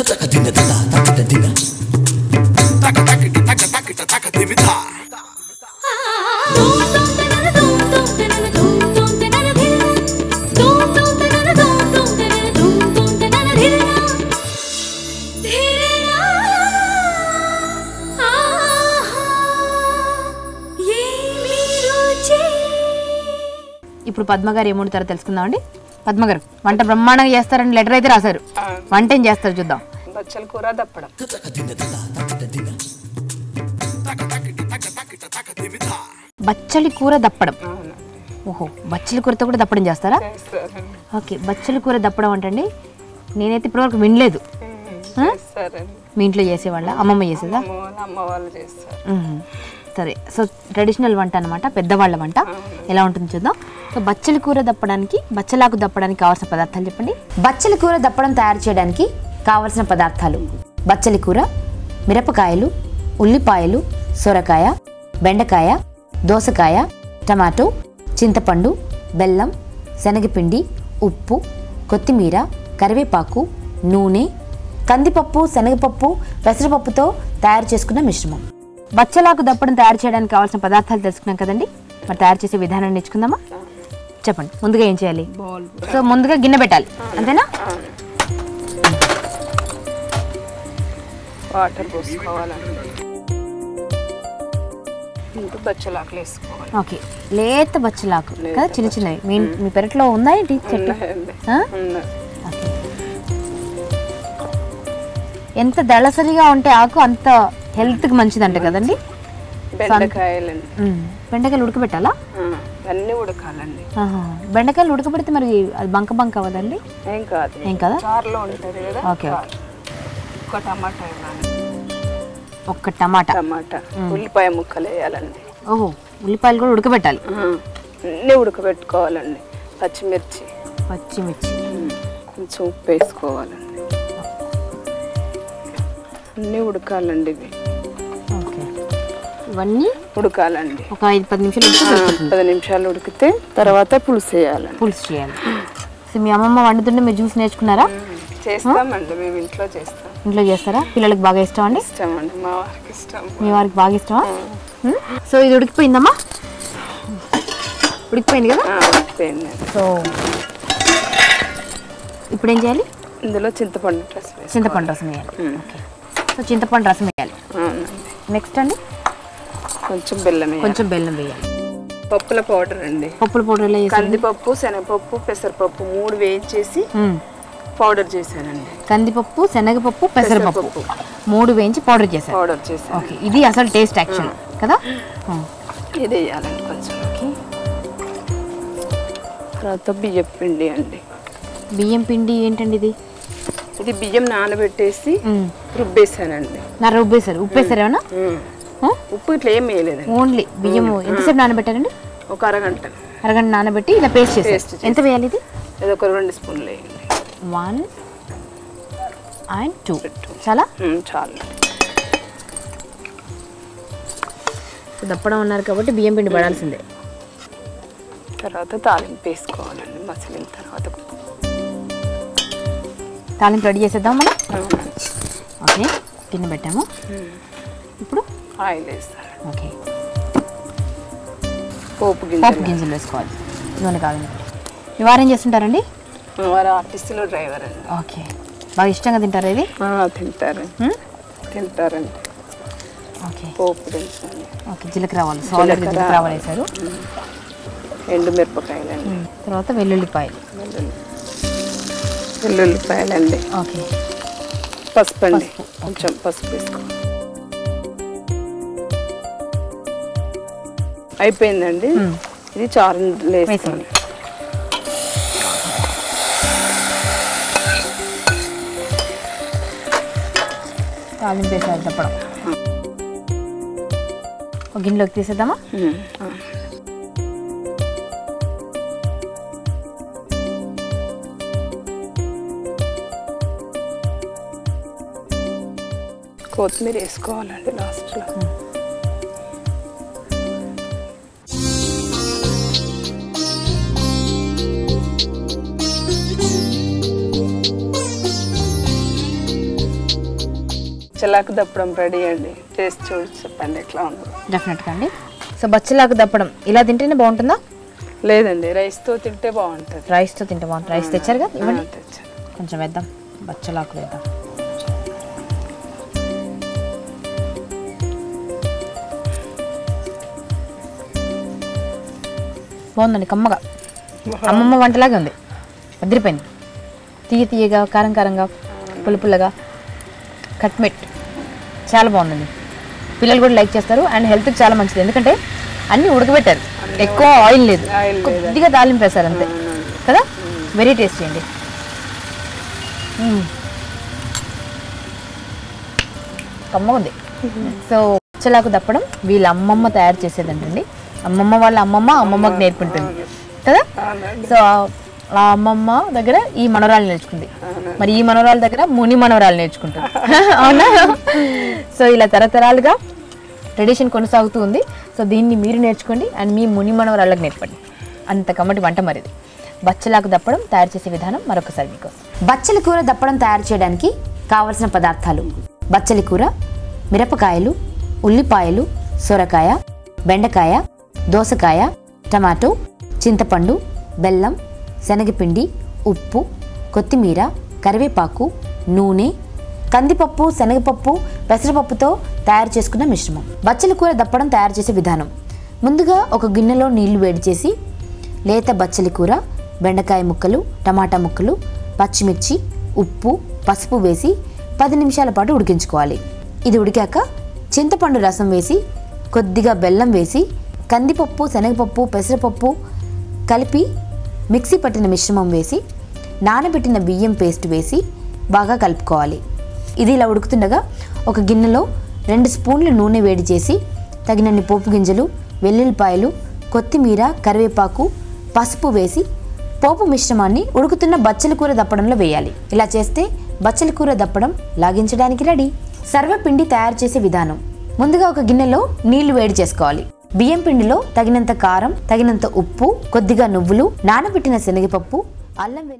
ఇప్పుడు పద్మ గారు ఏం వండుతారో తెలుసుకుందామండి పద్మ గారు వంట బ్రహ్మాండంగా చేస్తారని లెటర్ అయితే రాశారు వంట ఏం చేస్తారు చూద్దాం బచ్చల కూర దప్పడం బచ్చలి కూర దప్పడం అవునండి ఓహో బచ్చలి కూరతో కూడా దప్పడం చేస్తారా చేస్తారండి ఓకే బచ్చలి కూర దప్పడం అంటండి నేనైతే ఇప్పటివరకు వినలేదు చేస్తారండి మీ ఇంట్లో చేసేవాళ్ళ అమ్మమ్మ చేసేదా అమ్మ వాళ్ళు అమ్మ వాళ్ళు చేస్తారు మ్మ్. సరే సో ట్రెడిషనల్ వంట అనమాట పెద్దవాళ్ళ వంట ఎలా ఉంటుంది చూద్దాం సో బచ్చలి కూర దప్పడానికి బచ్చలాకు దప్పడానికి కావాల్సిన పదార్థాలు చెప్పండి బచ్చలి కూర దప్పడం తయారు చేయడానికి కావలసిన పదార్థాలు బచ్చలి కూర మిరపకాయలు ఉల్లిపాయలు సొరకాయ బెండకాయ దోసకాయ టమాటో చింతపండు బెల్లం శనగపిండి ఉప్పు కొత్తిమీర కరివేపాకు నూనె కందిపప్పు శనగపప్పు పెసరపప్పుతో తయారు చేసుకున్న మిశ్రమం బచ్చలాకు దప్పడం తయారు చేయడానికి కావాల్సిన పదార్థాలు తెలుసుకున్నాం కదండి మరి తయారు చేసే విధానం నేర్చుకుందామా చెప్పండి ముందుగా ఏం చేయాలి బౌల్ సో ముందుగా గిన్నె పెట్టాలి అంతేనా వాటర్ పోసుకోవాలండి ఇంకా బచ్చలాకులు వేసుకోవాలి ఓకే లేత బచ్చలాకు కదా చిన్న చిన్నవి మీ మీ పెరట్లో ఉందా ఏంటి చెట్టు ఉన్నాయండి ఆ? ఉన్నాయి ఓకే. ఎంత దళసరిగా ఉంటే ఆకు అంత హెల్త్కి మంచిదంట కదండి బెండకాయలండి మ్మ్. బెండకాయలు ఉడకబెట్టాలా ఆ, అన్నీ ఉడకాలండి ఆహా. బెండకాయలు ఉడకబెడితే మరి అది బంక బంక అవ్వదండి ఏం కాదు ఏం కదా చారులో ఉంటుంది కదా ఓకే, ఓకే. చారు. ఒక టమాటా ఇవ్వాలి ఒక్క టమాటా టమాటా ఉల్లిపాయ ముక్కలు వేయాలండి ఓహో ఉల్లిపాయలు కూడా ఉడకబెట్టాలి ఆ, అన్నీ ఉడకబెట్టుకోవాలండి పచ్చిమిర్చి పచ్చిమిర్చి ఉమ్, కొంచెం ఉప్పు వేసుకోవాలండి అన్నీ ఉడకాలండి ఇవి ఓకే ఇవన్నీ ఉడకాలండి ఒక ఐదు పది నిమిషాలు ఉడికితే ఆ, సరిపోతుంది. పది నిమిషాలు ఉడికితే తర్వాత పులుసు వేయాలండి పులుసు చేయాలి సో మీ అమ్మమ్మ వండుతుంటే మీరు చూసి నేర్చుకున్నారా చేస్తామండి మేము ఇంట్లో చేస్తాం ఇంట్లో చేస్తారా పిల్లలకి బాగా ఇష్టం అండి ఇష్టం అండి మా వారికి ఇష్టం మీ వారికి బాగా ఇష్టమా ఉమ్. సో ఇది ఉడికిపోయిందమ్మా ఉడికిపోయింది కదా ఆ, ఉడికిపోయిందండి సో ఇప్పుడు ఏం చేయాలి ఇందులో చింతపండు రసం వేసుకోవాలి చింతపండు రసం వేయాలి ఉమ్. ఓకే సో చింతపండు రసం వేయాలి అవునండి నెక్స్ట్ అండి కొంచెం బెల్లం వేయాలి కొంచెం బెల్లం వేయాలి పప్పుల పౌడర్ అండి పప్పుల పౌడర్ ఎలా వేసారు కందిపప్పు శనగపప్పు పెసరపప్పు మూడు వేయించేసి ఉమ్. పౌడర్ చేశానండి కందిపప్పు శనగపప్పు పెసరపప్పు మూడు వేయించి పౌడర్ చేశారు పౌడర్ చేశాను ఓకే ఇది అసలు టేస్ట్ యాక్చువల్ కదా ఉమ్. ఇది వేయాలండి కొంచెం ఓకే తర్వాత బియ్యం పిండి అండి బియ్యం పిండి ఏంటండి ఇది ఇది బియ్యం నానబెట్టేసి ఉమ్. రుబ్బేశానండి నా రుబ్బేశారు ఉప్పేశారు ఏమన్నా ఆ? ఉప్పు ఇట్లా ఏం వేయలేదండి ఓన్లీ బియ్యం ఎంతసేపు నానబెట్టారండి ఒక అరగంట అరగంట నానబెట్టి ఇలా పేస్ట్ Paste చేస్తారు చేసి. ఎంత వేయాలి ఇది ఇది ఒక రెండు స్పూన్లు వేయండి వన్ అండ్ టూ Two. చాలా ఉమ్, చాలు దప్పడం ఉన్నారు కాబట్టి బియ్యం పిండి పడాల్సిందే తర్వాత తాలింపు వేసుకోవాలండి మసిలిన తర్వాత తాలింపు రెడీ చేసేద్దాం మనం అవునండి. ఓకే గిన్నె పెట్టాము ఇప్పుడు ఆయిల్ వేస్తారు ఓకే పోపు పోపు గింజలు గింజలు వేసుకోవాలి నూనె కావాలి మీ వారు ఏం చేస్తుంటారండి వారు ఆర్టిస్టులో డ్రైవర్ అండి ఓకే బాగా ఇష్టంగా తింటారా ఇది ఆ, తింటారండి హ్మ్? తింటారండి ఓకే పోపు దినుసులు ఓకే జీలకర్ర ఆవాలు సాలిడ్గా జీలకర్ర. జీలకర్ర ఆవాలు వేశారు ఎండు మిరపకాయలండి తర్వాత వెల్లుల్లిపాయలు వెల్లుల్లి వెల్లుల్లిపాయలండి ఓకే పసుపు అండి పసుపు, ఓకే. కొంచెం పసుపు వేసుకోవాలి అయిపోయిందండి ఇది చారు వేసుకోండి వేసేయండి. తాలింపు వేసారు తప్పడం ఒక గిన్నెలోకి తీసేద్దామా ఉమ్, ఆ. కొత్తిమీర వేసుకోవాలండి లాస్ట్లో చిలాకు దప్పడం రెడీ అండి టేస్ట్ చూసి చెప్పండి ఎట్లా ఉందో డెఫినెట్గా అండి సో బచ్చలాకు దప్పడం ఇలా తింటేనే బాగుంటుందా లేదండి రైస్తో తింటే బాగుంటుంది రైస్తో తింటే బాగుంటుంది రైస్ తెచ్చారు కదా ఇవ్వండి ఆ, తెచ్చాను. కొంచెం వేద్దాం బచ్చలాకు వేద్దాం బాగుందండి కమ్మగా అమ్మమ్మ వంటలాగే ఉంది అదిరిపోయింది తీయ తీయగా కారం కారంగా పుల్ల పుల్లగా కట్మెట్ చాలా బాగుందండి పిల్లలు కూడా లైక్ చేస్తారు అండ్ హెల్త్కి చాలా మంచిది ఎందుకంటే అన్నీ ఉడకబెట్టారు ఎక్కువ ఆయిల్ లేదు ఆయిల్ లేదు. కొద్దిగా తాలింపు వేస్తారు అంతే కదా వెరీ టేస్టీ అండి మ్మ్. కమ్మగా ఉంది సో పచ్చలాకు దప్పడం వీళ్ళ అమ్మమ్మ తయారు చేసేదంటండి అమ్మమ్మ వాళ్ళ అమ్మమ్మ అమ్మమ్మకి నేర్పుంటుంది కదా అవునండి. సో ఆ- ఆ అమ్మమ్మ దగ్గర ఈ మనవరాలు నేర్చుకుంది మరి ఈ మనవరాల దగ్గర ముని మనవరాలు నేర్చుకుంటుంది అవునా సో ఇలా తరతరాలుగా ట్రెడిషన్ కొనసాగుతూ ఉంది సో దీన్ని మీరు నేర్చుకోండి అండ్ మీ ముని మనవరాళ్ళకి నేర్పండి అంత కమ్మటి వంట మరిది బచ్చలాకు దప్పడం తయారు చేసే విధానం మరొకసారి మీకు బచ్చలి కూర దప్పడం తయారు చేయడానికి కావలసిన పదార్థాలు బచ్చలి కూర మిరపకాయలు ఉల్లిపాయలు సొరకాయ బెండకాయ దోసకాయ టమాటో చింతపండు బెల్లం శనగపిండి ఉప్పు కొత్తిమీర కరివేపాకు నూనె కందిపప్పు శనగపప్పు పెసరపప్పుతో తయారు చేసుకున్న మిశ్రమం బచ్చలి కూర దప్పడం తయారు చేసే విధానం ముందుగా ఒక గిన్నెలో నీళ్లు వేడి చేసి లేత బచ్చలి కూర బెండకాయ ముక్కలు టమాటా ముక్కలు పచ్చిమిర్చి ఉప్పు పసుపు వేసి పది నిమిషాల పాటు ఉడికించుకోవాలి ఇది ఉడికాక చింతపండు రసం వేసి కొద్దిగా బెల్లం వేసి కందిపప్పు శనగపప్పు పెసరపప్పు కలిపి మిక్సీ పట్టిన మిశ్రమం వేసి నానబెట్టిన బియ్యం పేస్ట్ వేసి బాగా కలుపుకోవాలి ఇది ఇలా ఉడుకుతుండగా ఒక గిన్నెలో రెండు స్పూన్లు నూనె వేడి చేసి తగినన్ని పోపు గింజలు వెల్లుల్లిపాయలు కొత్తిమీర కరివేపాకు పసుపు వేసి పోపు మిశ్రమాన్ని ఉడుకుతున్న బచ్చల కూర దప్పడంలో వేయాలి ఇలా చేస్తే బచ్చల కూర దప్పడం లాగించడానికి రెడీ సర్వపిండి తయారు చేసే విధానం ముందుగా ఒక గిన్నెలో నీళ్లు వేడి చేసుకోవాలి బియ్యం పిండిలో తగినంత కారం తగినంత ఉప్పు కొద్దిగా నువ్వులు నానబెట్టిన శనగపప్పు అల్లం వెల్లుల్లి